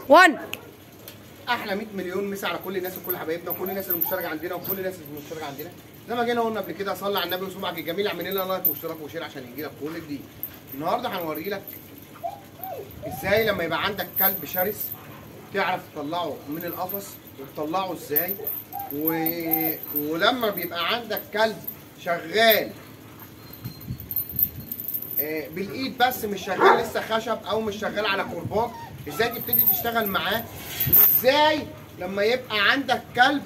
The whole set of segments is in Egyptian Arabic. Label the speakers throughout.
Speaker 1: 1
Speaker 2: احلى 100 مليون مسا على كل الناس وكل حبايبنا وكل الناس اللي مشتركه عندنا وكل الناس اللي مش مشتركه عندنا زي ما جينا قلنا قبل كده صلي على النبي وصبعك الجميل اعمل لنا لايك واشتراك وشير عشان يجي لك كل جديد النهارده هنوري لك ازاي لما يبقى عندك كلب شرس تعرف تطلعه من القفص وتطلعه ازاي و... ولما بيبقى عندك كلب شغال آه، بالايد بس مش شغال لسه خشب او مش شغال على كرباج ازاي تبتدي تشتغل معاه ازاي لما يبقى عندك كلب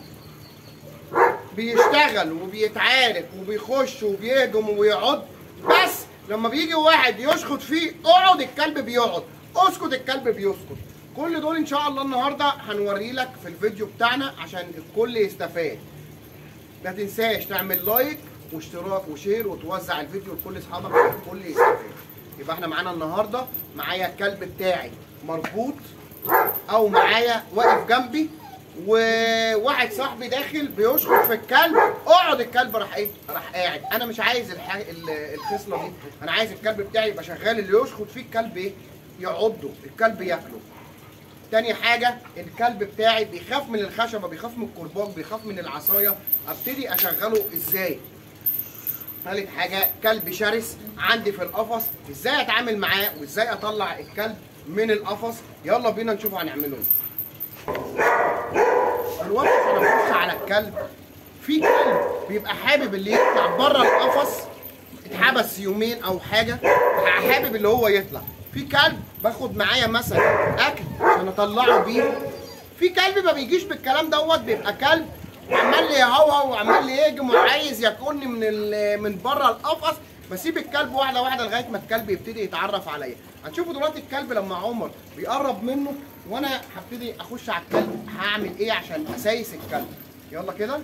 Speaker 2: بيشتغل وبيتعارك وبيخش وبيهجم وبيقعد بس لما بيجي واحد يشخط فيه اقعد الكلب بيقعد اسكت الكلب بيسكت كل دول ان شاء الله النهارده هنوري لك في الفيديو بتاعنا عشان الكل يستفاد ما تنساش تعمل لايك واشتراك وشير وتوزع الفيديو لكل اصحابك عشان الكل يستفاد يبقى احنا معانا النهارده معايا الكلب بتاعي مربوط او معايا واقف جنبي وواحد صاحبي داخل بيشخط في الكلب اقعد الكلب راح ايه راح قاعد انا مش عايز الح... ال- الخصله دي انا عايز الكلب بتاعي يبقى شغال اللي يشخط فيه الكلب ايه يعضه الكلب ياكله تاني حاجة الكلب بتاعي بيخاف من الخشبة بيخاف من الكرباج بيخاف من العصاية ابتدي اشغله ازاي تالت حاجة كلب شرس عندي في القفص ازاي اتعامل معاه وازاي اطلع الكلب من القفص يلا بينا نشوف هنعمله ايه الوقت عشان اخش على الكلب في كلب بيبقى حابب اللي يطلع بره القفص اتحبس يومين او حاجه حابب اللي هو يطلع في كلب باخد معايا مثلا اكل عشان اطلعه بيه في كلب ما بيجيش بالكلام دوت بيبقى كلب عمال لي يهوهو وعمال لي يهجم وعايز ياكلني من ال- من بره القفص بسيب الكلب واحده واحده لغايه ما الكلب يبتدي يتعرف عليا هتشوفوا دلوقتي الكلب لما عمر بيقرب منه وانا هبتدي اخش على الكلب هعمل ايه عشان اسايس الكلب يلا كده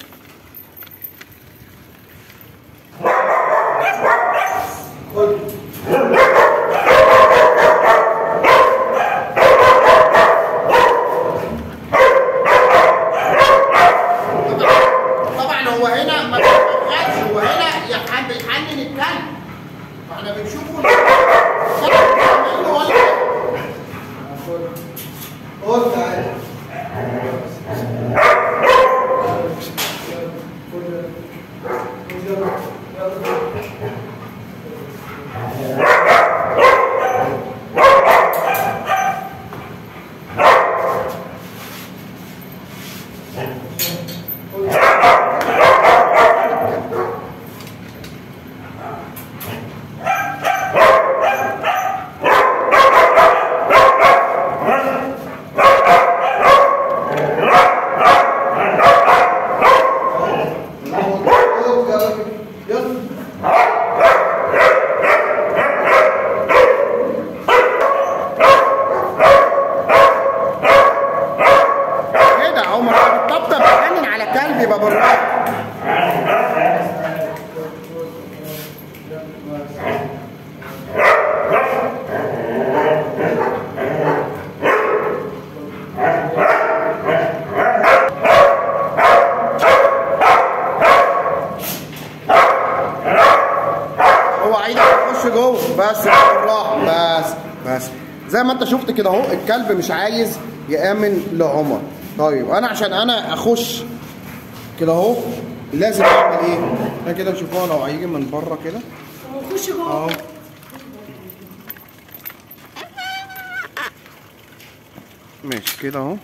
Speaker 2: طبعا هو هنا ما بيتفقش هو هنا يحن بيحنن الكلب فاحنا بنشوفه الكلب بيعمل له ولا خد تعالى كده عمر بتطبطب بتحنن على كلب يبقى بالراحه هو عايزك تخش جوه بس بالراحه بس بس زي ما انت شفت كده اهو الكلب مش عايز يامن لعمر طيب انا عشان انا اخش كده اهو لازم اعمل ايه؟ انا كده نشوفوها لو هيجي من بره كده
Speaker 1: خش جوه
Speaker 2: اهو ماشي كده اهو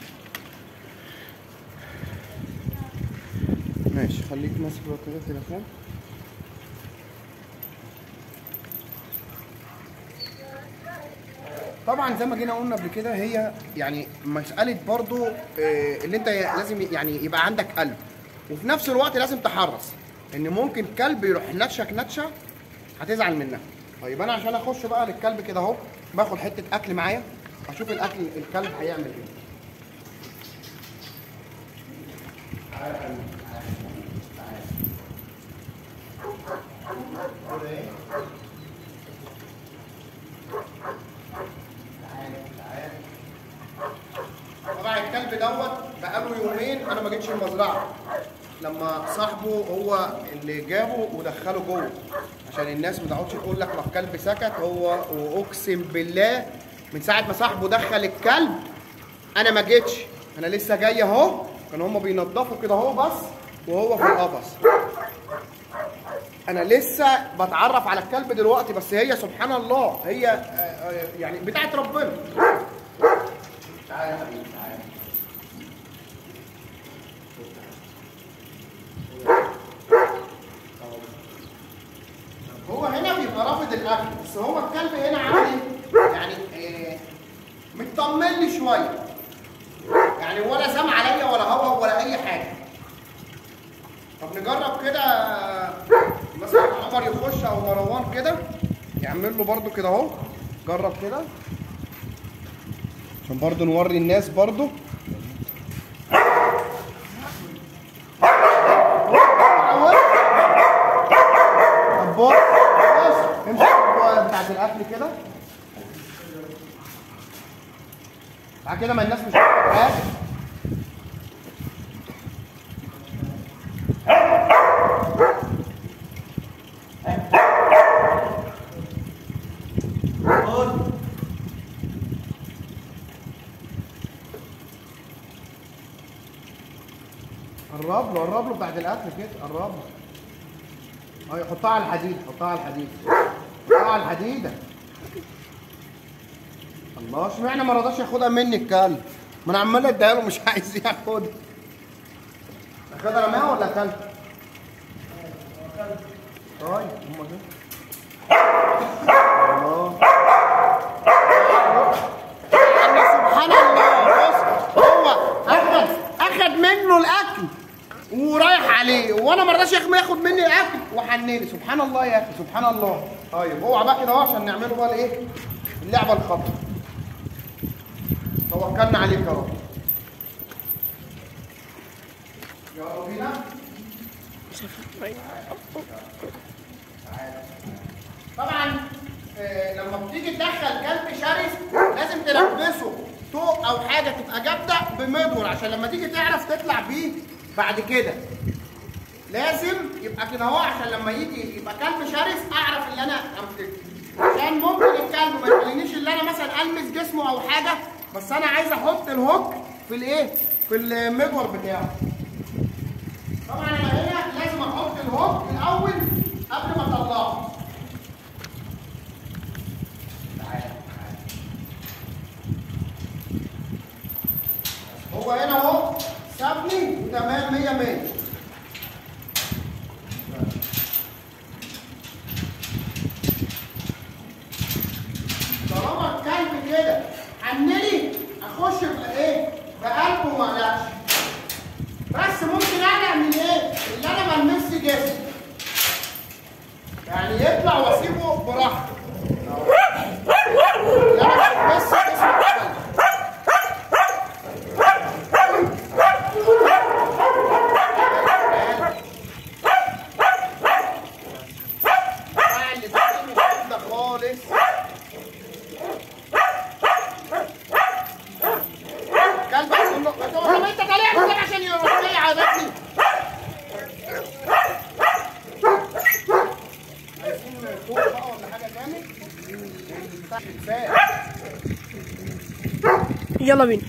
Speaker 2: ماشي خليك ماسك بقى كده التليفون طبعا زي ما جينا قلنا قبل كده هي يعني مساله برضو آه، اللي انت لازم يعني يبقى عندك قلب وفي نفس الوقت لازم تحرص ان ممكن كلب يروح نتشك نتشه هتزعل منها طيب انا عشان اخش بقى للكلب كده اهو باخد حته اكل معايا اشوف الاكل الكلب هيعمل ايه طبعا الكلب دوت بقاله يومين انا ما جيتش المزرعه لما صاحبه هو اللي جابه ودخله جوه عشان الناس ما تقعدش تقول لك ما الكلب سكت هو واقسم بالله من ساعه ما صاحبه دخل الكلب انا ما جيتش انا لسه جاي اهو كانوا هم بينضفوا كده اهو بس وهو في القفص انا لسه بتعرف على الكلب دلوقتي بس هي سبحان الله هي آه، آه، يعني بتاعت ربنا تعالى يا حبيبي تعالى هو هنا بيبقى رافض الاكل بس هو الكلب هنا عامل ايه؟ يعني آه مطمن لي شويه يعني ولا سام عليا ولا هوا ولا اي حاجه طب نجرب كده مثلا عمر يخش او مروان كده يعمل له برده كده اهو جرب كده عشان برضه نوري الناس برضه طب بص بص امسك البقى بتاعت الاكل كده بعد كده ما الناس مش هتاخد حاجه قرب له قرب له بعد الاكل كده قرب له ايوه حطها على الحديد حطها على الحديد حطها على الحديده الله اشمعنى ما رضاش ياخدها مني الكلب ما انا عمال اديها له مش عايز ياخدها اخدها رماها ولا اكلها؟ طيب هما كده الله يعني سبحان الله بص هو اخد اخد منه الاكل ورايح عليه وانا ما رضاش يا اخي ما ياخد مني الاكل وحنني سبحان الله يا اخي سبحان الله طيب اوعى بقى كده اهو عشان نعمله بقى الايه اللعبه الخطر توكلنا عليك يا رب يلا بينا طبعا آه، لما بتيجي تدخل كلب شرس لازم تلبسه طوق او حاجه تبقى جامده بمدور عشان لما تيجي تعرف تطلع بيه بعد كده لازم يبقى كده اهو عشان لما يجي يبقى كلب شرس اعرف اللي انا امسكه عشان ممكن الكلب ما يخلينيش اللي انا مثلا المس جسمه او حاجه بس انا عايز احط الهوك في الايه في المدور بتاعه طبعا انا هنا لازم احط الهوك الاول قبل ما اطلعه تعالى تعالى هو هنا اهو سابني وتمام 100 100 طالما الكلب كده حنلي اخش بايه؟ بقلبه وما اقلقش بس ممكن اقلق من ايه؟ اللي انا ما المسش جسمه يعني يطلع واسيبه براحته لا انا مش بس جسم الكلب اللي تاني كده خالص كلب عشان طب انت طالع كده عشان يروح لي عادتني عايزين فوق بقى ولا حاجه تاني بتاع الفاس.
Speaker 1: يلا بينا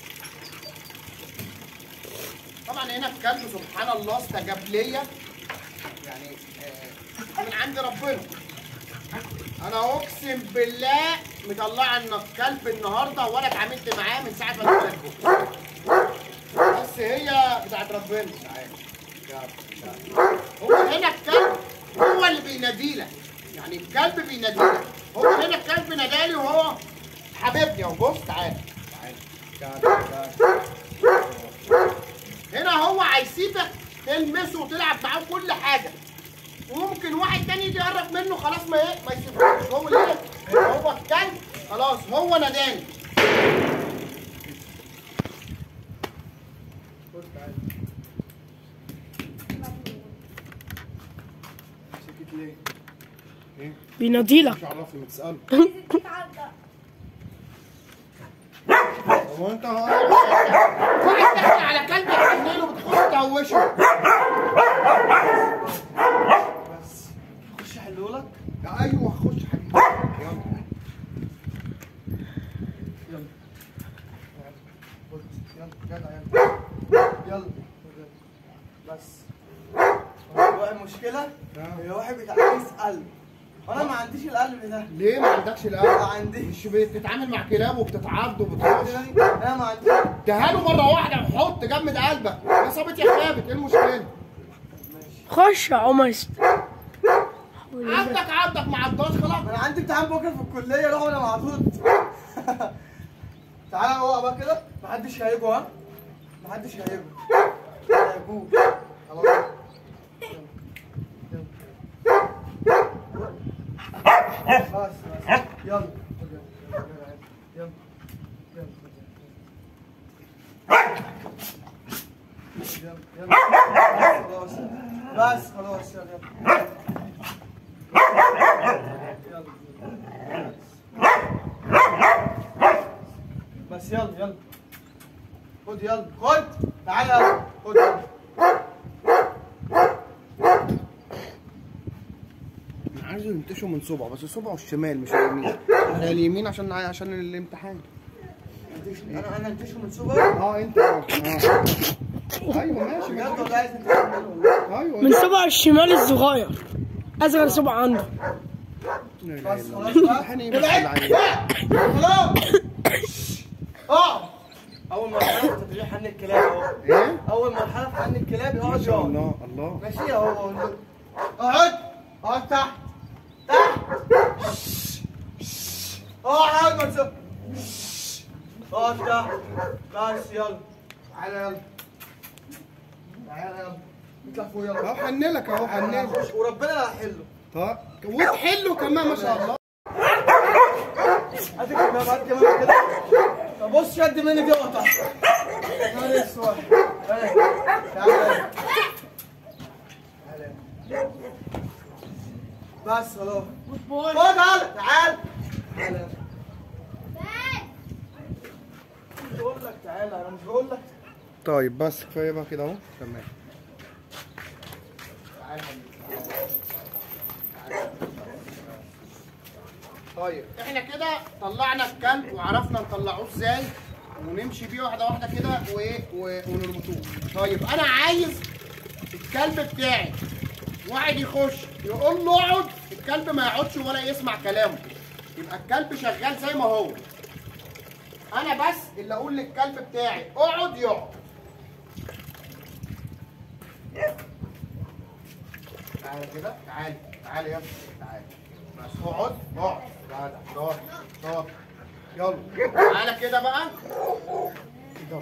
Speaker 2: طبعا هنا الكلب سبحان الله استجاب ليا يعني آه، من عند ربنا انا اقسم بالله مطلع ان الكلب النهارده وانا اتعاملت معاه من ساعه ما اتولدت بس هي بتاعت ربنا تعالى تعالى. هو هنا الكلب هو اللي بيناديلك يعني الكلب بيناديلك هو هنا الكلب نادالي وهو حبيبني اهو بص تعالى تعالى تعالى تعالى هنا هو هيسيبك تلمسه وتلعب معاه كل حاجه وممكن واحد تاني يجي يقرب منه خلاص ما ايه ما يسيبهوش هو ليه هو الكلب خلاص هو نداني بص تعالى. سكت ليه؟ ايه؟
Speaker 1: بيناديلك
Speaker 2: مش عرفني ما تسأله هو انت واحد داخل على كلب يحنله بتخش تهوشه بس خش احلهولك ايوه خش حبيبي يلا يلا
Speaker 1: يلا جدع يلا يلا بس هو المشكلة هي واحد بتاع عايز قلب وانا ما عنديش القلب ده
Speaker 2: ليه ما عندكش
Speaker 1: ما
Speaker 2: القلب
Speaker 1: عنديش
Speaker 2: مش بتتعامل مع كلاب وبتتعض وبتخش
Speaker 1: انا ما عنديش
Speaker 2: اديها له مره واحده وحط جمد قلبك يا صابت يا خابت ايه المشكله
Speaker 3: خش يا عمر
Speaker 2: عندك عندك ما عضاش خلاص
Speaker 1: انا عندي امتحان بكره في الكليه روح وانا معدود تعالى هو بقى كده محدش هيجوا ها محدش هيجوا ما هيجوش خلاص بس بس يلا يلا يلا يلا خلاص بس خلاص يلا بس يلا يلا خد يلا خد تعالى يلا خد يلا
Speaker 2: انا عايزه ينتشوا من صبعه بس صبعه الشمال مش اليمين انا اليمين عشان عشان الامتحان
Speaker 1: انا انا انتشوا من صبعي
Speaker 2: اه انت اه آه. ايوه ماشي
Speaker 1: بجد
Speaker 2: ماشي.
Speaker 1: والله عايز انتشوا منه
Speaker 2: ايوه
Speaker 3: من صبع الشمال الصغير اصغر صبع عنده
Speaker 2: لا إله
Speaker 1: بس
Speaker 2: إلا
Speaker 1: خلاص
Speaker 2: الله.
Speaker 1: بقى
Speaker 2: الامتحان ايه بس
Speaker 1: ابعد
Speaker 2: العيال؟
Speaker 1: خلاص اه اول مرحله في تدريب حن الكلاب اهو
Speaker 2: ايه
Speaker 1: اول مرحله في حن الكلاب
Speaker 2: ما
Speaker 1: يقعد
Speaker 2: شاء
Speaker 1: يقعد
Speaker 2: الله الله
Speaker 1: ماشي اهو اقول له اقعد اقعد تحت تحت اقعد ما تسوق اقعد تحت بس يلا تعالى يلا تعالى يلا اطلع فوق يلا
Speaker 2: اهو حنلك اهو حنلك
Speaker 1: خش وربنا اللي هيحله
Speaker 2: طب وتحله كمان ما شاء الله
Speaker 1: هات كمان هات كمان كده طب بص شد مني دي وقطع يا نهار اسود تعالى تعالى تعالى بس خلاص خد تعالى تعالى تعالى مش بقول لك تعالى انا مش بقول لك
Speaker 2: طيب بس كفايه بقى كده اهو تمام طيب احنا كده طلعنا الكلب وعرفنا نطلعوه ازاي ونمشي بيه واحده واحده كده وايه و- ونربطوه طيب انا عايز الكلب بتاعي واحد يخش يقول له اقعد الكلب ما يقعدش ولا يسمع كلامه يبقى الكلب شغال زي ما هو انا بس اللي اقول للكلب بتاعي اقعد يقعد تعالى كده تعالى تعالى يلا تعالى بس اقعد اقعد جدع شاطر شاطر يلا تعالى كده بقى كده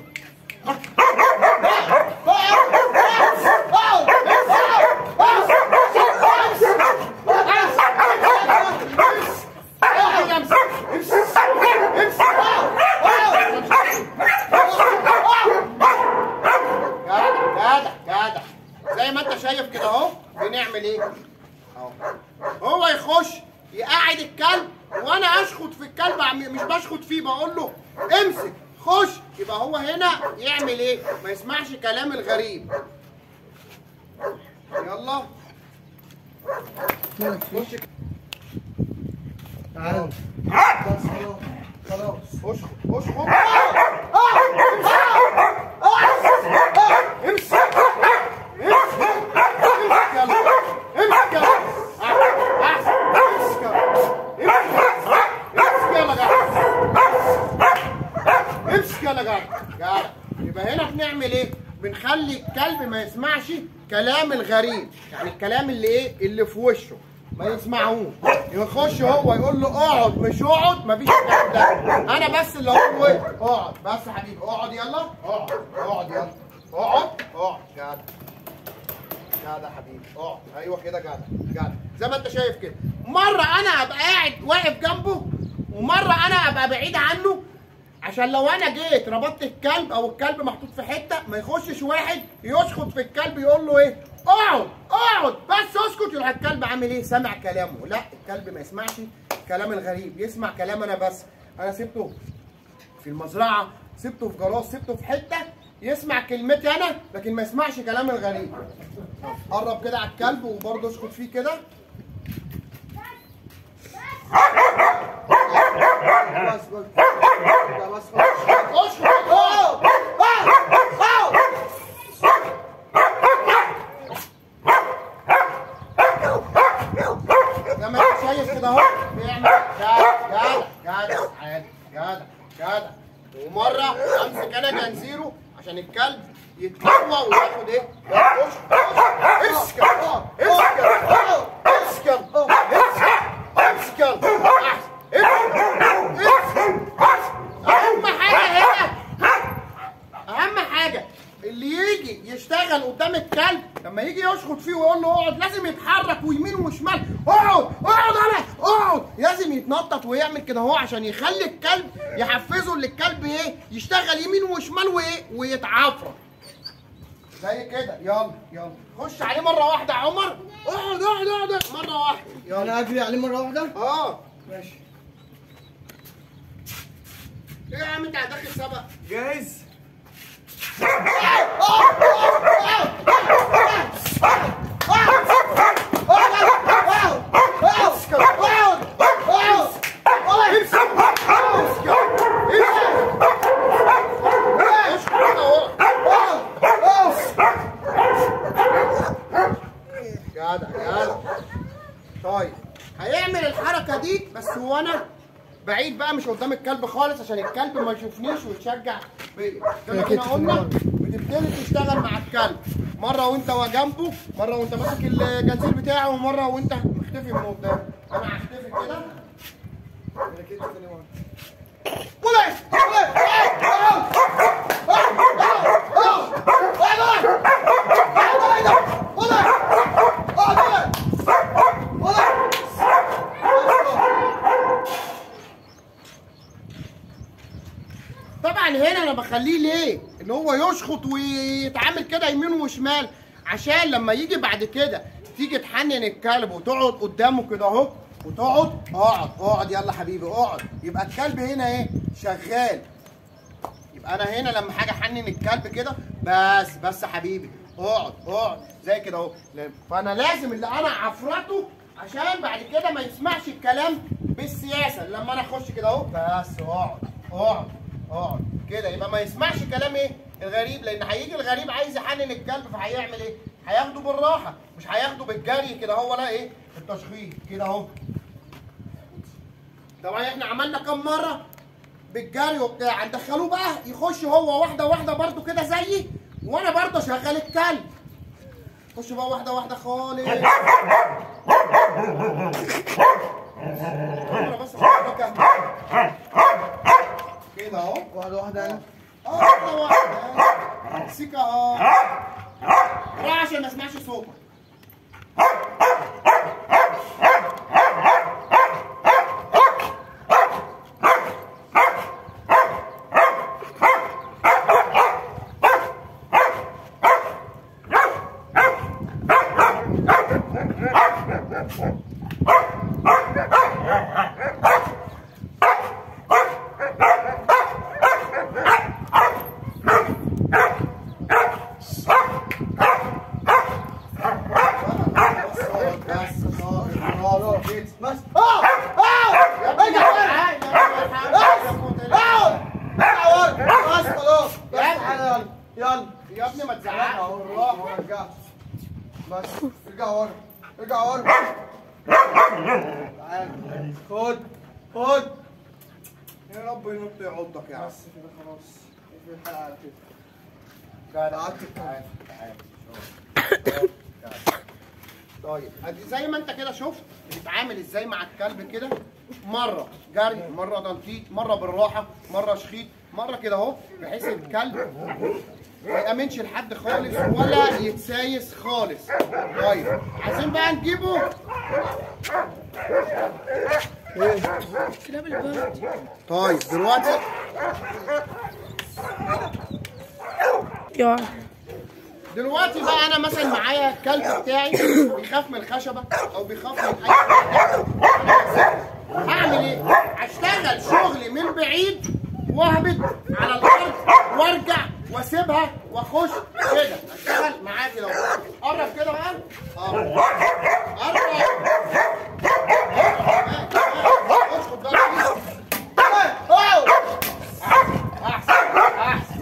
Speaker 2: جدع جدع جدع زي ما انت شايف كده اهو بنعمل ايه اهو هو يخش يقعد الكلب وانا اشخط في الكلب عم- مش بشخط فيه بقول له امسك خش يبقى هو هنا يعمل ايه ما يسمعش كلام الغريب يلا خش
Speaker 1: تعالى بس خلاص خلاص
Speaker 2: اشخط اشخط امسك امسك امسك يلا امسك يلا احسن امسك يلا امسك يلا جدع امسك يلا جدع جدع يبقى هنا بنعمل ايه؟ بنخلي الكلب ما يسمعش كلام الغريب يعني الكلام اللي ايه؟ اللي في وشه ما يسمعوش يخش هو يقول له اقعد مش اقعد مفيش الكلام ده انا بس اللي اقول له ايه؟ اقعد بس يا حبيبي اقعد يلا اقعد اقعد يلا اقعد اقعد جدع جدع حبيبي اقعد ايوه كده جدع جدع زي ما انت شايف كده مره انا ابقى قاعد واقف جنبه ومره انا ابقى بعيد عنه عشان لو انا جيت ربطت الكلب او الكلب محطوط في حته ما يخشش واحد يشخط في الكلب يقول له ايه اقعد اقعد بس اسكت يروح الكلب عامل ايه سامع كلامه لا الكلب ما يسمعش كلام الغريب يسمع كلام انا بس انا سبته في المزرعه سبته في جراج سبته في حته يسمع كلمتي انا لكن ما يسمعش كلام الغريب قرب كده على الكلب وبرضه اسكت فيه كده
Speaker 1: بس بس بس خلاص
Speaker 2: اسكت اقعد تعالى جدع جدع ومره امسك انا جنزيره عشان الكلب يتقوى وياخد ايه؟ ياخد اسكن اسكن اسكن اسكن اهم حاجه هنا اهم حاجه اللي يجي يشتغل قدام الكلب لما يجي يشخط فيه ويقول له اقعد لازم يتحرك ويمين وشمال اقعد اقعد انا اقعد لازم يتنطط ويعمل كده اهو عشان يخلي الكلب يحفزه اللي الكلب ايه يشتغل يمين وشمال وايه ويتعافرى زي كده يلا يلا خش عليه مره واحده يا عمر اقعد اقعد اقعد مره واحده يلا
Speaker 1: انا اجري عليه مره واحده
Speaker 2: اه
Speaker 1: ماشي
Speaker 2: ايه يا عم انت هتدخل سبق
Speaker 1: جاهز
Speaker 2: اسكت اقعد اقعد امسك امسك امسك جدع جدع طيب هيعمل الحركه دي بس وانا بعيد بقى مش قدام الكلب خالص عشان الكلب ما يشوفنيش ويتشجع بيا زي ما احنا قلنا بتبتدي تشتغل مع الكلب مره وانت جنبه مره وانت ماسك الجنزير بتاعه ومره وانت مختفي من قدامه انا هختفي كده
Speaker 1: انا كده تاني مره
Speaker 2: طبعا هنا انا بخليه ليه؟ ان هو يشخط ويتعامل كده يمين وشمال عشان لما يجي بعد كده تيجي تحنن الكلب وتقعد قدامه كده اهو وتقعد اقعد اقعد يلا حبيبي اقعد يبقى الكلب هنا ايه؟ شغال يبقى انا هنا لما حاجه احنن الكلب كده بس بس يا حبيبي اقعد اقعد زي كده اهو فانا لازم اللي انا عفرته عشان بعد كده ما يسمعش الكلام بالسياسه لما انا اخش كده اهو بس اقعد اقعد اقعد كده يبقى ما يسمعش كلام ايه الغريب لان هيجي الغريب عايز يحنن الكلب فهيعمل ايه هياخده بالراحه مش هياخده بالجري كده هو لا ايه التشخيص كده اهو طبعا احنا عملنا كام مره بالجري وبتاع ندخلوه بقى يخش هو واحده واحده برده كده زيي وانا برده شغال الكلب خش بقى واحده واحده خالص عمرة بس عشان أفكر. كده اهو
Speaker 1: واحده واحده انا
Speaker 2: اه واحده واحده سيكا اه راح عشان ما اسمعش صوتك بس بس برافو كده
Speaker 1: بس اه اه ارجع ورا بس خلاص بس تعالى يلا يلا
Speaker 2: يا ابني ما
Speaker 1: لا
Speaker 2: تزعقش
Speaker 1: والله ما رجعت بس ارجع ورا ارجع ورا تعال خد خد
Speaker 2: يا رب ينط يعضك يا عم
Speaker 1: بس كده خلاص في الحلقه على كده
Speaker 2: جدع.
Speaker 1: قعدت
Speaker 2: تعال تعال طيب ادي زي ما انت كده شفت بتتعامل ازاي مع الكلب كده مره جري مره تنطيط مره بالراحه مره شخيط مره كده اهو بحيث الكلب ما يامنش لحد خالص ولا يتسايس خالص طيب عايزين بقى نجيبه
Speaker 3: كلاب البرد
Speaker 2: طيب دلوقتي
Speaker 3: يا
Speaker 2: دلوقتي بقى انا مثلا معايا الكلب بتاعي بيخاف من الخشبه او بيخاف من اي حاجه هعمل ايه؟ هشتغل شغل من بعيد واهبط على الارض وارجع واسيبها واخش كده اشتغل معاه كده اهو. قرب كده بقى اه قرب اسكت بقى احسن احسن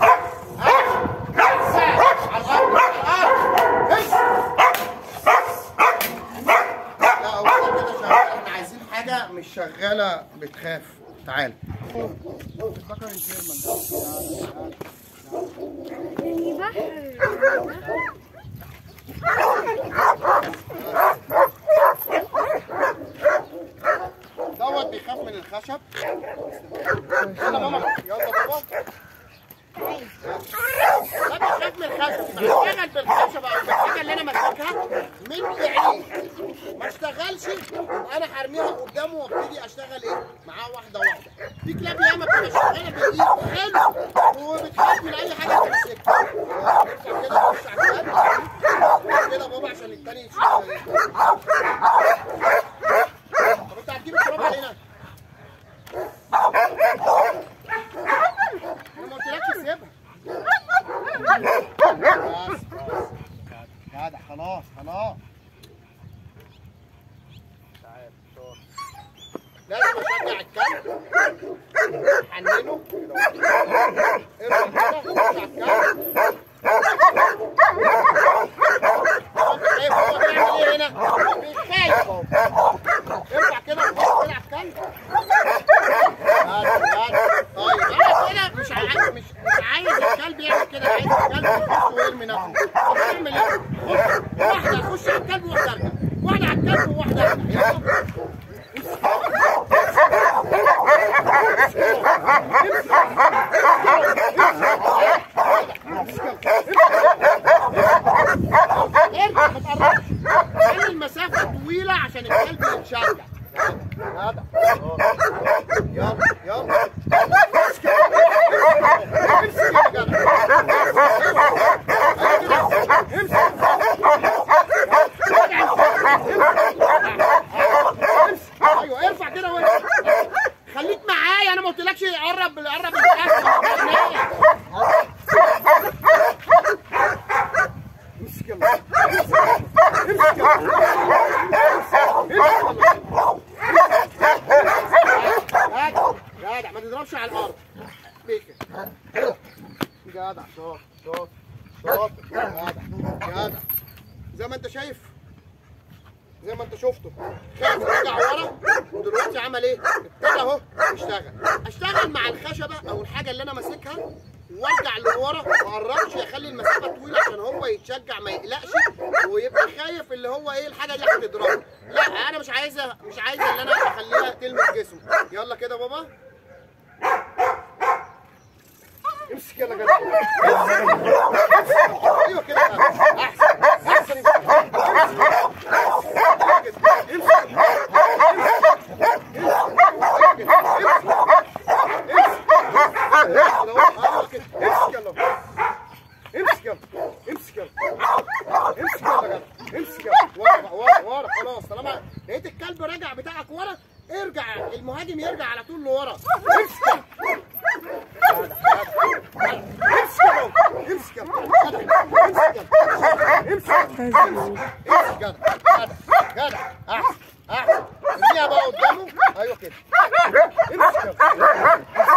Speaker 2: لا هو كده شغال احنا عايزين حاجه مش شغاله بتخاف تعال الذكر الجيرمان ده تعالى تعالى
Speaker 4: يعني بحر
Speaker 2: دوت بيخاف من الخشب يلا ماما يلا بابا لا بيخاف من الخشب بشتغل بالخشب او بالحاجه اللي انا ماسكها من بعيد ما اشتغلش يبقى انا هرميها قدامه وابتدي اشتغل ايه معاه واحده واحده في كلاب ياما بتبقى شغاله بالايد حلو وبتخاف من اي حاجه تمسكها ارفع كده خش على الكلب كده بابا عشان التاني يشتغل طب انت هتجيب التراب علينا انا ما قلتلكش سيبها بس بس جدع خلاص خلاص تعال شوف لازم اشجع الكلب حننه ارفع كده خش على الكلب انت شايف هو بيعمل ايه هنا؟ بيخايف اهو ارفع كده خش كده على الكلب طيب انا كده مش عايز مش مش عايز الكلب يعمل كده عايز الكلب يخش ويرمي نفسه طب اعمل ايه؟ خش واحده اخش على الكلب وواحده ارجع واحده على الكلب وواحده ارجع يلا ارجع ما تقربش خلي المسافه طويله عشان الكلب يتشجع هذا يلا يلا امسك يا جدع ايوه ارفع كده وانت خليك معايا انا ما قلتلكش قرب قرب الكاس امسك يلا امسك يلا جدع ما تضربش على الارض بيك جدع شاطر شاطر شاطر جدع جدع زي ما انت شايف زي ما انت شفته خاف رجع ورا ودلوقتي عمل ايه؟ ابتدى اهو يشتغل اشتغل مع الخشبه او الحاجه اللي انا ماسكها وارجع لورا ما اقربش اخلي المسافه طويله عشان هو يتشجع ما يقلقش ويبقى خايف اللي هو ايه الحاجه دي هتضربه لا انا مش عايزه مش عايزه اللي انا اخليها تلمس جسمه يلا كده بابا امسك يلا كده ايوه كده احسن احسن امسك يلا امسك يلا امسك يلا امسك يلا ورا ورا ورا خلاص طالما لقيت الكلب راجع بتاعك ورا ارجع المهاجم يرجع على طول لورا امسك يلا امسك يلا امسك يلا امسك يلا امسك امسك جدع جدع جدع احسن احسن ارميها بقى قدامه ايوه كده امسك يلا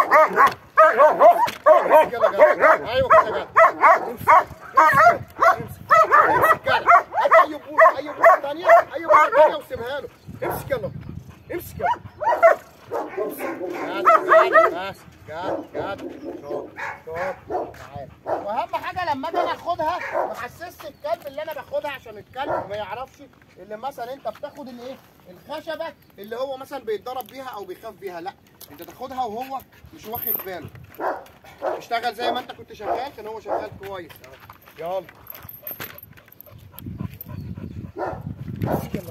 Speaker 2: امسك يلا جدع ايوه كده جدع امسك امسك امسك جدع هات اي بوصه اي بوصه ثانيه اي بوصه ثانيه وسيبها له امسك يلا امسك يلا جدع بس جدع جدع شوف شوف تعال واهم حاجه لما اجي انا اخدها ما احسسش الكلب اللي انا باخدها عشان الكلب ما يعرفش اللي مثلا انت بتاخد الايه الخشبه اللي هو مثلا بيتضرب بيها او بيخاف بيها لا انت تاخدها وهو مش واخد باله اشتغل زي ما انت كنت شغال كان هو شغال كويس يلا امسك يلا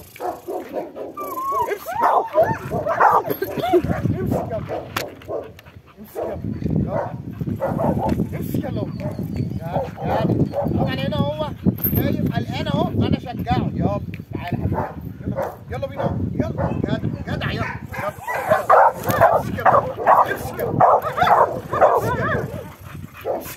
Speaker 2: امسك امسك يلا امسك يلا امسك يلا يلا يلا طبعا هنا هو خايف قلقان اهو انا اشجعه يلا تعالى حبيبي يلا يلا بينا يلا جدع جدع يلا يلا امسك يلا امسك يلا امسك يلا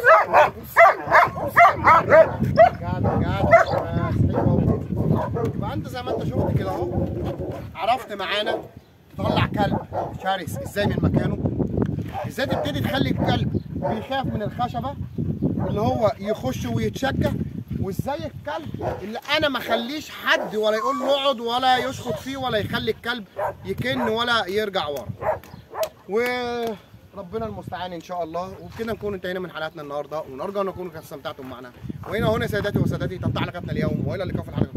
Speaker 2: يبقى فانت زي ما انت شفت كده اهو عرفت معانا تطلع كلب شرس ازاي من مكانه ازاي تبتدي تخلي الكلب بيخاف من الخشبه اللي هو يخش ويتشجع وازاي الكلب اللي انا ما اخليش حد ولا يقول له اقعد ولا يشخط فيه ولا يخلي الكلب يكن ولا يرجع ورا وربنا المستعان ان شاء الله وبكده نكون انتهينا من حلقتنا النهارده ونرجو ان تكونوا قد استمتعتم معنا وهنا هنا سيداتي وسادتي تنتهي حلقتنا اليوم والى اللقاء في الحلقه